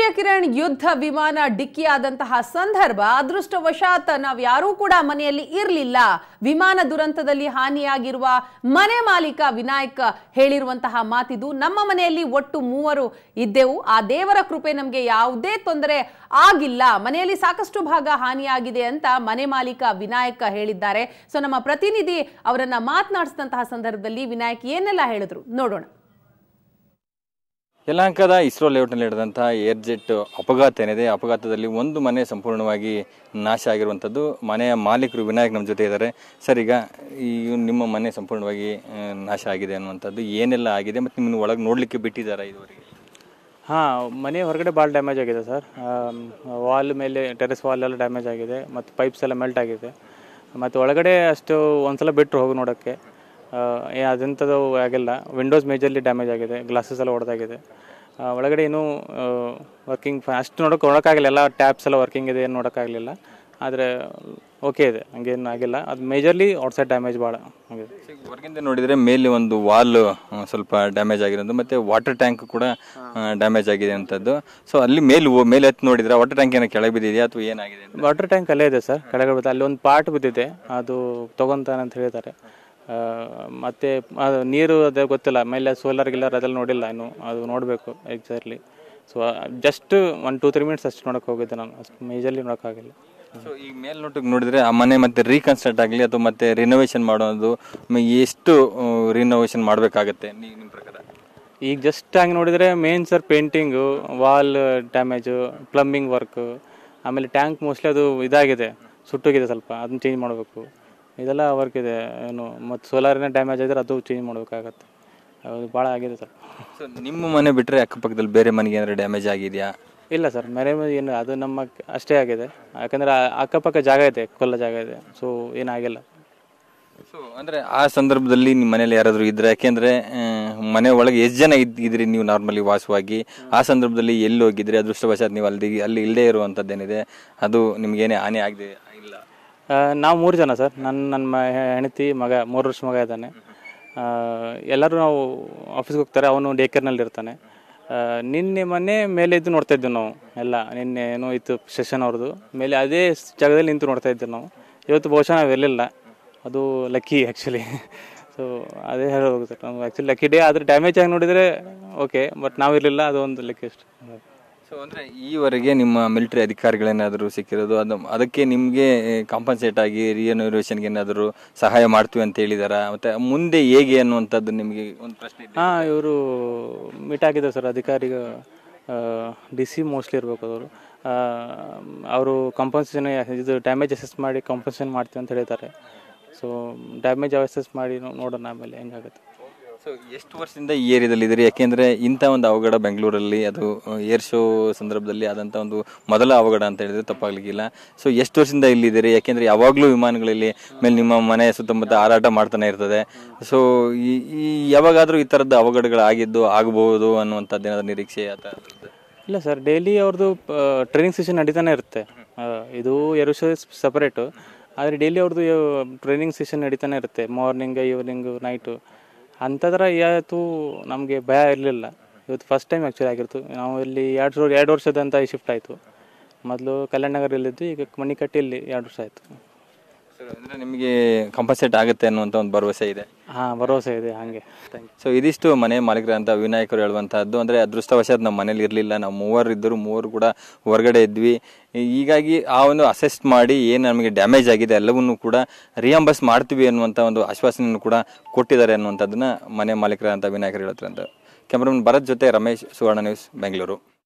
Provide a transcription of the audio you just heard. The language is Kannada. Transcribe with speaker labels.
Speaker 1: ಕಿರಣ್ ಯುದ್ಧ ವಿಮಾನ ಡಿಕ್ಕಿಯಾದಂತಹ ಸಂದರ್ಭ ಅದೃಷ್ಟವಶಾತ್ ನಾವು ಯಾರೂ ಕೂಡ ಮನೆಯಲ್ಲಿ ಇರಲಿಲ್ಲ ವಿಮಾನ ದುರಂತದಲ್ಲಿ ಹಾನಿಯಾಗಿರುವ ಮನೆ ಮಾಲೀಕ ವಿನಾಯಕ್ ಹೇಳಿರುವಂತಹ ಮಾತಿದು ನಮ್ಮ ಮನೆಯಲ್ಲಿ ಒಟ್ಟು ಮೂವರು ಇದ್ದೆವು ಆ ದೇವರ ಕೃಪೆ ನಮಗೆ ಯಾವುದೇ ತೊಂದರೆ ಆಗಿಲ್ಲ ಮನೆಯಲ್ಲಿ ಸಾಕಷ್ಟು ಭಾಗ ಹಾನಿಯಾಗಿದೆ ಅಂತ ಮನೆ ಮಾಲೀಕ ವಿನಾಯಕ್ ಹೇಳಿದ್ದಾರೆ ಸೊ ನಮ್ಮ ಪ್ರತಿನಿಧಿ ಅವರನ್ನ ಮಾತನಾಡಿಸಿದಂತಹ ಸಂದರ್ಭದಲ್ಲಿ ವಿನಾಯಕ್ ಏನೆಲ್ಲ ಹೇಳಿದ್ರು ನೋಡೋಣ
Speaker 2: ಯಲಹಂಕದ ಇಸ್ರೋ ಲೇಔಟ್ನಲ್ಲಿ ನಡೆದಂತಹ ಏರ್ ಜೆಟ್ ಅಪಘಾತ ಏನಿದೆ ಅಪಘಾತದಲ್ಲಿ ಒಂದು ಮನೆ ಸಂಪೂರ್ಣವಾಗಿ ನಾಶ ಆಗಿರುವಂಥದ್ದು ಮನೆಯ ಮಾಲೀಕರು ವಿನಾಯಕ್ ನಮ್ಮ ಜೊತೆ ಇದ್ದಾರೆ ಸರ್ ಈಗ ಈ ನಿಮ್ಮ ಮನೆ ಸಂಪೂರ್ಣವಾಗಿ ಆ, ನಾಶ ಆಗಿದೆ ಅನ್ನುವಂಥದ್ದು ಏನೆಲ್ಲ ಆಗಿದೆ ಮತ್ತು ನಿಮ್ಮನ್ನು ಒಳಗೆ ನೋಡಲಿಕ್ಕೆ ಬಿಟ್ಟಿದ್ದಾರಾ ಇದುವರೆಗೆ
Speaker 3: ಹಾಂ ಮನೆ ಹೊರಗಡೆ ಭಾಳ ಡ್ಯಾಮೇಜ್ ಆಗಿದೆ ಸರ್ ವಾಲ್ ಮೇಲೆ ಟೆರೆಸ್ ವಾಲ್ ಎಲ್ಲ ಡ್ಯಾಮೇಜ್ ಆಗಿದೆ ಮತ್ತು ಪೈಪ್ಸ್ ಎಲ್ಲ ಮೆಲ್ಟ್ ಆಗಿದೆ ಮತ್ತು ಒಳಗಡೆ ಅಷ್ಟು ಒಂದ್ಸಲ ಬಿಟ್ಟರು ಹೋಗಿ ನೋಡೋಕ್ಕೆ ಏ ಅದಂಥದ್ದು ಆಗಿಲ್ಲ ವಿಂಡೋಸ್ ಮೇಜರ್ಲಿ ಡ್ಯಾಮೇಜ್ ಆಗಿದೆ ಗ್ಲಾಸಸ್ ಎಲ್ಲ ಹೊಡೆದಾಗಿದೆ ಒಳಗಡೆ ಏನೂ ವರ್ಕಿಂಗ್ ಅಷ್ಟು ನೋಡೋಕೆ ನೋಡೋಕ್ಕಾಗಿಲ್ಲ ಎಲ್ಲ ಟ್ಯಾಪ್ಸ್ ಎಲ್ಲ ವರ್ಕಿಂಗ್ ಇದೆ ಏನು ನೋಡೋಕ್ಕಾಗಲಿಲ್ಲ ಆದರೆ ಓಕೆ ಇದೆ ಹಂಗೇನು ಆಗಿಲ್ಲ ಅದು ಮೇಜರ್ಲಿ ಔಟ್ಸೈಡ್ ಡ್ಯಾಮೇಜ್ ಭಾಳ ಆಗಿದೆ
Speaker 2: ಹೊರಗಿಂದ ನೋಡಿದರೆ ಮೇಲೆ ಒಂದು ವಾಲ್ ಸ್ವಲ್ಪ ಡ್ಯಾಮೇಜ್ ಆಗಿರೋದು ಮತ್ತು ವಾಟರ್ ಟ್ಯಾಂಕ್ ಕೂಡ ಡ್ಯಾಮೇಜ್ ಆಗಿದೆ ಅಂಥದ್ದು ಸೊ ಅಲ್ಲಿ ಮೇಲೆ ಮೇಲೆ ಎತ್ತು ನೋಡಿದ್ರೆ ವಾಟರ್ ಟ್ಯಾಂಕ್ ಏನೋ ಕೆಳಗೆ ಬಿದ್ದಿದೆಯಾ ಅಥವಾ ಏನಾಗಿದೆ ಅಂತ
Speaker 3: ವಾಟರ್ ಟ್ಯಾಂಕ್ ಅಲ್ಲೇ ಇದೆ ಸರ್ ಕೆಳಗಡೆ ಬರುತ್ತೆ ಅಲ್ಲಿ ಒಂದು ಪಾರ್ಟ್ ಬಿದ್ದಿದೆ ಅದು ತಗೊಂತಾನೆ ಅಂತ ಹೇಳ್ತಾರೆ ಆ, ಮತ್ತೆ ಅದು ನೀರು ಅದೇ ಗೊತ್ತಿಲ್ಲ ಮೇಲೆ ಸೋಲಾರ್ ಗಿಲ್ಲರ್ ಅದೆಲ್ಲ ನೋಡಿಲ್ಲ ಇನ್ನು ಅದು ನೋಡಬೇಕು exactly so just one two three minutes ಅಷ್ಟು ನೋಡೋಕೆ ಹೋಗಿದ್ದೆ ನಾನು ಅಷ್ಟು ಮೇಜರ್ಲಿ ನೋಡೋಕ್ಕಾಗಿಲ್ಲ
Speaker 2: ಸೊ ಈಗ ಮೇಲ್ನೋಟಕ್ಕೆ ನೋಡಿದ್ರೆ ಆ ಮನೆ ಮತ್ತೆ ರೀಕನ್ಸ್ಟ್ರಕ್ಟ್ ಆಗಲಿ ಅಥವಾ ಮತ್ತೆ ರಿನೋವೇಷನ್ ಮಾಡೋದು ಮ- ಎಷ್ಟು ರಿನೋವೇಷನ್ ಮಾಡಬೇಕಾಗತ್ತೆ ನಿಮ್ಮ ಪ್ರಕಾರ
Speaker 3: ಈಗ ಜಸ್ಟ್ ಹಂಗೆ ನೋಡಿದರೆ main sir painting wall damage plumbing work ಆಮೇಲೆ ಟ್ಯಾಂಕ್ ಮೋಸ್ಟ್ಲಿ ಅದು ಇದಾಗಿದೆ ಸುಟ್ಟೋಗಿದೆ ಸ್ವಲ್ಪ ಅದನ್ನ ಚೇಂಜ್ ಮಾಡಬೇಕು ಇದೆಲ್ಲ ವರ್ಕ್ ಇದೆ ಏನು ಮತ್ತು ಸೋಲಾರಿನ ಡ್ಯಾಮೇಜ್ ಆಗಿದ್ರೆ ಅದು ಚೇಂಜ್ ಮಾಡಬೇಕಾಗತ್ತೆ ಅದು ಭಾಳ ಆಗಿದೆ ಸರ್
Speaker 2: ಸೊ ನಿಮ್ಮ ಮನೆ ಬಿಟ್ಟರೆ ಅಕ್ಕಪಕ್ಕದಲ್ಲಿ ಬೇರೆ ಮನೆಗೆ ಏನಾದ್ರು ಡ್ಯಾಮೇಜ್ ಆಗಿದೆಯಾ
Speaker 3: ಇಲ್ಲ ಸರ್ ಮನೆ ಮೇಲೆ ಏನು ಅದು ನಮ್ಮ ಅಷ್ಟೇ ಆಗಿದೆ ಯಾಕಂದರೆ ಅಕ್ಕಪಕ್ಕ ಜಾಗ ಇದೆ ಕೊಲ್ಲ ಜಾಗ ಇದೆ ಸೊ ಏನಾಗಿಲ್ಲ
Speaker 2: ಸೊ ಅಂದ್ರೆ ಆ ಸಂದರ್ಭದಲ್ಲಿ ನಿಮ್ಮ ಮನೇಲಿ ಯಾರಾದರೂ ಇದ್ರೆ ಯಾಕೆಂದ್ರೆ ಆ, ಮನೆ ಒಳಗೆ ಎಷ್ಟು ಜನ ಇದ್ ಇದ್ರಿ ನೀವು ನಾರ್ಮಲಿ ವಾಸವಾಗಿ ಆ ಸಂದರ್ಭದಲ್ಲಿ ಎಲ್ಲಿ ಹೋಗಿದ್ರಿ ಅದೃಷ್ಟವಶಾತ್ ನೀವು ಅಲ್ಲಿ ಅಲ್ಲಿ ಇಲ್ಲದೆ ಇರುವಂಥದ್ದೇನಿದೆ ಅದು ನಿಮ್ಗೇನೆ ಹಾನಿ ಆಗದೆ ಇಲ್ಲ
Speaker 3: ಆ, ನಾವು ಮೂರು ಜನ ಸರ್ ನನ್ನ ನನ್ನ ಮ ಹೆಂಡತಿ ಮಗ ಮೂರು ವರ್ಷ ಮಗ ಇದ್ದಾನೆ ಆ, ಎಲ್ಲರೂ ನಾವು ಆಫೀಸ್ಗೆ ಹೋಗ್ತಾರೆ ಅವನು ಡೇ ಕೇರ್ನಲ್ಲಿ ಇರ್ತಾನೆ ಆ, ನಿನ್ನೆ ಮೊನ್ನೆ ಮೇಲೆ ಇದ್ದು ನೋಡ್ತಾ ಇದ್ವಿ ನಾವು ಎಲ್ಲ ನಿನ್ನೆ ಏನೋ ಇತ್ತು ಸೆಷನ್ ಅವ್ರದ್ದು ಮೇಲೆ ಅದೇ ಜಾಗದಲ್ಲಿ ನಿಂತು ನೋಡ್ತಾ ಇದ್ವಿ ನಾವು ಇವತ್ತು ಬಹುಶಃ ನಾವು ಇರಲಿಲ್ಲ ಅದು ಲಕ್ಕಿ ಆ್ಯಕ್ಚುಲಿ ಸೊ ಅದೇ ಹೇಳೋದು ಸರ್ ನಾವು ಆ್ಯಕ್ಚುಲಿ ಲಕ್ಕಿ ಡೇ ಆದರೆ ಡ್ಯಾಮೇಜ್ ಆಗಿ ನೋಡಿದರೆ ಓಕೆ ಬಟ್ ನಾವು ಇರಲಿಲ್ಲ ಅದು ಒಂದು ಲಕ್ಕಿ ಅಷ್ಟು
Speaker 2: ಸೊ ಅಂದ್ರೆ ಈವರೆಗೆ ನಿಮ್ಮ ಮಿಲಿಟರಿ ಅಧಿಕಾರಿಗಳೇನಾದರೂ ಸಿಕ್ಕಿರೋದು ಅದು ಅದಕ್ಕೆ ನಿಮಗೆ ಕಾಂಪನ್ಸೇಟ್ ಆಗಿ ರಿಯನೋವೇಷನ್ಗೆ ಏನಾದರೂ ಸಹಾಯ ಮಾಡ್ತೀವಿ ಅಂತ ಹೇಳಿದಾರಾ ಮತ್ತೆ ಮುಂದೆ ಹೇಗೆ ಅನ್ನುವಂಥದ್ದು ನಿಮಗೆ ಒಂದು ಪ್ರಶ್ನೆ ಇದೆ
Speaker 3: ಹಾಂ ಇವರು ಮೀಟ್ ಆಗಿದ್ದಾರೆ ಸರ್ ಅಧಿಕಾರಿಗ ಡಿ ಸಿ ಮೋಸ್ಟ್ಲಿ ಇರಬೇಕು ಅವರು ಅವರು ಕಂಪನ್ಸೇಷನ್ ಇದು ಡ್ಯಾಮೇಜ್ ಅಸೆಸ್ ಮಾಡಿ ಕಂಪನ್ಸೇಷನ್ ಮಾಡ್ತೀವಿ ಅಂತ ಹೇಳಿದ್ದಾರೆ ಸೊ ಡ್ಯಾಮೇಜ್ ಅಸೆಸ್ ಮಾಡಿ ನೋ- ನೋಡೋಣ ಆಮೇಲೆ ಹೆಂಗಾಗುತ್ತೆ
Speaker 2: ಸೊ ಎಷ್ಟು ವರ್ಷದಿಂದ ಈ ಏರಿಯಾದಲ್ಲಿ ಇದ್ರಿ ಯಾಕೆಂದ್ರೆ ಇಂಥ ಒಂದು ಅವಘಡ ಬೆಂಗಳೂರಲ್ಲಿ ಅದು ಏರ್ ಶೋ ಸಂದರ್ಭದಲ್ಲಿ ಆದಂಥ ಒಂದು ಮೊದಲ ಅವಘಡ ಅಂತ ಹೇಳಿದ್ರೆ ತಪ್ಪಾಗ್ಲಿಕ್ಕಿಲ್ಲ ಸೊ ಎಷ್ಟು ವರ್ಷದಿಂದ ಇಲ್ಲಿದ್ದೀರಿ ಯಾಕೆಂದ್ರೆ ಯಾವಾಗಲೂ ವಿಮಾನಗಳಲ್ಲಿ ಮೇಲೆ ನಿಮ್ಮ ಮನೆ ಸುತ್ತಮುತ್ತ ಹಾರಾಟ ಮಾಡ್ತಾನೆ ಇರ್ತದೆ ಸೊ ಈ ಈ ಯಾವಾಗಾದ್ರೂ ಈ ಥರದ್ದು ಅವಘಡಗಳು ಆಗಿದ್ದು ಆಗಬಹುದು ಅನ್ನುವಂಥದ್ದು ಏನಾದ್ರು ನಿರೀಕ್ಷೆ ಆ ಥರದ್ದು
Speaker 3: ಇಲ್ಲ ಸರ್ ಡೈಲಿ ಅವ್ರದ್ದು ಟ್ರೈನಿಂಗ್ ಸೆಷನ್ ನಡೀತಾನೆ ಇರುತ್ತೆ ಆ, ಇದು ಎರಡು ಶೋ ಸಪರೇಟು ಆದರೆ ಡೈಲಿ ಅವ್ರದ್ದು ಟ್ರೈನಿಂಗ್ ಸೆಷನ್ ನಡೀತಾನೆ ಇರುತ್ತೆ ಮಾರ್ನಿಂಗ್ ಈವ್ನಿಂಗು ನೈಟು ಅಂಥದ್ರ ಯಾವತ್ತು ನಮಗೆ ಭಯ ಇರಲಿಲ್ಲ ಇವತ್ತು ಫಸ್ಟ್ ಟೈಮ್ ಆ್ಯಕ್ಚುಲಿ ಆಗಿರ್ತು ನಾವು ಇಲ್ಲಿ ಎರಡು ವರ್ಷ ಎರಡು ವರ್ಷದಂತ ಶಿಫ್ಟ್ ಆಯಿತು ಮೊದಲು ಕಲ್ಯಾಣ ನಗರಲ್ಲಿದ್ದು ಈಗ ಮಣಿಕಟ್ಟಿಯಲ್ಲಿ ಎರಡು ವರ್ಷ ಆಯಿತು
Speaker 2: ಅಂದರೆ ನಿಮಗೆ ಕಂಪನ್ಸೇಟ್ ಆಗುತ್ತೆ ಅನ್ನುವಂಥ ಒಂದು ಭರವಸೆ ಇದೆ
Speaker 3: ಹಾಂ ಭರವಸೆ ಇದೆ ಹಾಗೆ ಥ್ಯಾಂಕ್ ಯು
Speaker 2: ಸೊ ಇದಿಷ್ಟು ಮನೆ ಮಾಲೀಕರಂತ ವಿನಾಯಕರು ಹೇಳುವಂತಹದ್ದು ಅಂದ್ರೆ ಅದೃಷ್ಟವಶಾತ್ ನಮ್ಮ ಮನೇಲಿ ಇರಲಿಲ್ಲ ನಾವು ಮೂವರು ಇದ್ದರು ಮೂವರು ಕೂಡ ಹೊರಗಡೆ ಇದ್ವಿ ಹೀಗಾಗಿ ಆ ಒಂದು ಅಸೆಸ್ಟ್ ಮಾಡಿ ಏನು ನಮಗೆ ಡ್ಯಾಮೇಜ್ ಆಗಿದೆ ಎಲ್ಲವನ್ನೂ ಕೂಡ ರಿಯಂಬರ್ಸ್ ಮಾಡ್ತೀವಿ ಅನ್ನುವಂಥ ಒಂದು ಆಶ್ವಾಸನೆಯನ್ನು ಕೂಡ ಕೊಟ್ಟಿದ್ದಾರೆ ಅನ್ನುವಂಥದ್ದನ್ನ ಮನೆ ಮಾಲೀಕರಂತ ವಿನಾಯಕರು ಹೇಳ್ತಾರೆ ಅಂತ ಕ್ಯಾಮ್ರಾಮನ್ ಭರತ್ ಜೊತೆ ರಮೇಶ್ ಸುವರ್ಣ ನ್ಯೂಸ್ ಬೆಂಗಳೂರು